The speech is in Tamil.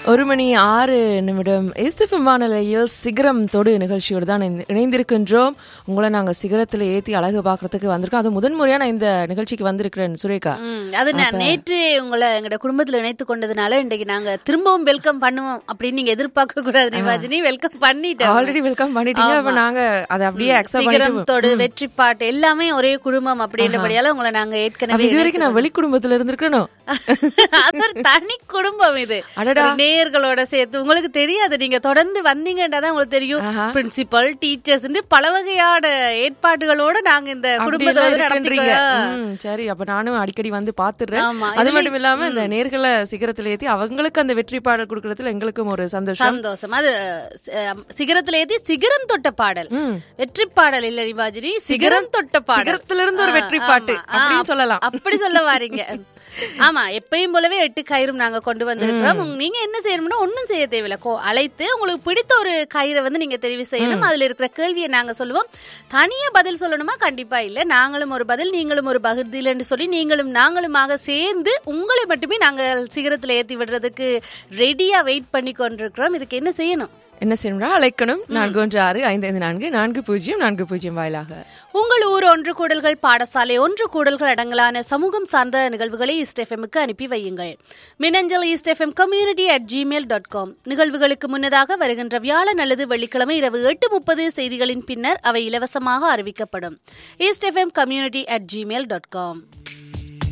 ஒரு மணி ஆறு நிமிடம் எஸ்எஃப்எம் வானொலியில் சிகரம் தொடு நிகழ்ச்சியோடு தான் இணைந்து- இணைந்திருக்கின்றோம் உங்களை நாங்கள் சிகரத்தில் ஏற்றி அழகு பார்க்கறதுக்கு வந்திருக்கோம் அது முதன் முறையா நான் இந்த நிகழ்ச்சிக்கு வந்திருக்கிறேன் சுரேகா ம், அது நான் நேற்று உங்களை எங்கட குடும்பத்துல இணைத்து கொண்டதுனால இன்றைக்கு நாங்க திரும்பவும் வெல்கம் பண்ணுவோம் அப்படின்னு நீங்க எதிர்பார்க்க கூடாது நிவாஜினி வெல்கம் பண்ணிட்டோம் ஆல்ரெடி வெல்கம் பண்ணிட்டீங்க அப்ப நாங்க அதை அப்படியே அக்செப்ட் பண்ணிட்டு சிகரத்தோடு வெற்றி பாட்டு எல்லாமே ஒரே குடும்பம் அப்படின்றபடியால உங்களை நாங்க அப்ப ஏற்கனவே இது வரைக்கும் நான் வெளி குடும்பத்துல இருந்திருக்கணும் அது ஒரு தனி குடும்பம் இது அடடா. ஒரு நேயர்களோட சேர்த்து உங்களுக்கு தெரியாது நீங்க தொடர்ந்து வந்தீங்கன்னா தான் உங்களுக்கு தெரியும் ஆஹா. பிரின்சிபல் டீச்சர்ஸ் பல வகையான ஏற்பாடுகளோட நாங்க இந்த குடும்பத்தை அப்படியெல்லாம் வந்து இருக்குன்றீங்க. நடத்திக்கிறோம் ம், சரி அப்ப நானும் அடிக்கடி வந்து பாத்துடுறேன் ஆமா, அது இதுல- மட்டும் இல்லாம இந்த நேர்களை சிகரத்துல ஏத்தி அவங்களுக்கு அந்த வெற்றி பாடல் கொடுக்கறதுல எங்களுக்கும் ஒரு சந்தோஷம் சந்தோஷம் அது அஹ், சிகரத்துல ஏத்தி சிகரம் தொட்ட பாடல் ம். வெற்றி பாடல் இல்ல ரிவாஜினி சிகரம் தொட்ட பாடல் சிகரத்துல இருந்து ஒரு ஆ, வெற்றி பாட்டு ஆமா. அப்படின்னு ஆ, சொல்லலாம் அப்படி சொல்ல வாரீங்க ஆமா எப்பயும் போலவே எட்டு கயிறும் நாங்க கொண்டு வந்திருக்கிறோம் உங்க- நீங்க என்ன செய்யணும்னா ஒண்ணும் செய்ய தேவையில்ல கோ- அழைத்து உங்களுக்கு பிடித்த ஒரு கயிறை வந்து நீங்க தெரிவு செய்யணும் அதுல இருக்கிற கேள்வியை நாங்க சொல்லுவோம் தனியா பதில் சொல்லணுமா கண்டிப்பா இல்ல நாங்களும் ஒரு பதில் நீங்களும் ஒரு பதில்னு சொல்லி நீங்களும் நாங்களுமாக சேர்ந்து உங்களை மட்டுமே நாங்கள் சிகரத்துல ஏத்தி விடுறதுக்கு ரெடியா வெயிட் பண்ணி கொண்டிருக்கிறோம் இதுக்கு என்ன செய்யணும் என்ன செய்யணும்னா அழைக்கணும் நான்கு ஒன்று ஆறு ஐந்து ஐந்து நான்கு நான்கு பூஜ்ஜியம் நான்கு பூஜ்ஜியம் வாயிலாக உங்கள் ஊர் ஒன்று கூடல்கள் பாடசாலை ஒன்று கூடல்கள் அடங்கலான சமூகம் சார்ந்த நிகழ்வுகளை ஈஸ்ட் எஃப்எம்க்கு அனுப்பி வையுங்கள் மினஞ்சல் east FM community at Gmail dot com நிகழ்வுகளுக்கு முன்னதாக வருகின்ற வியாழன் அல்லது வெள்ளிக்கிழமை இரவு எட்டு முப்பது செய்திகளின் பின்னர் அவை இலவசமாக அறிவிக்கப்படும் east FM community at Gmail dot com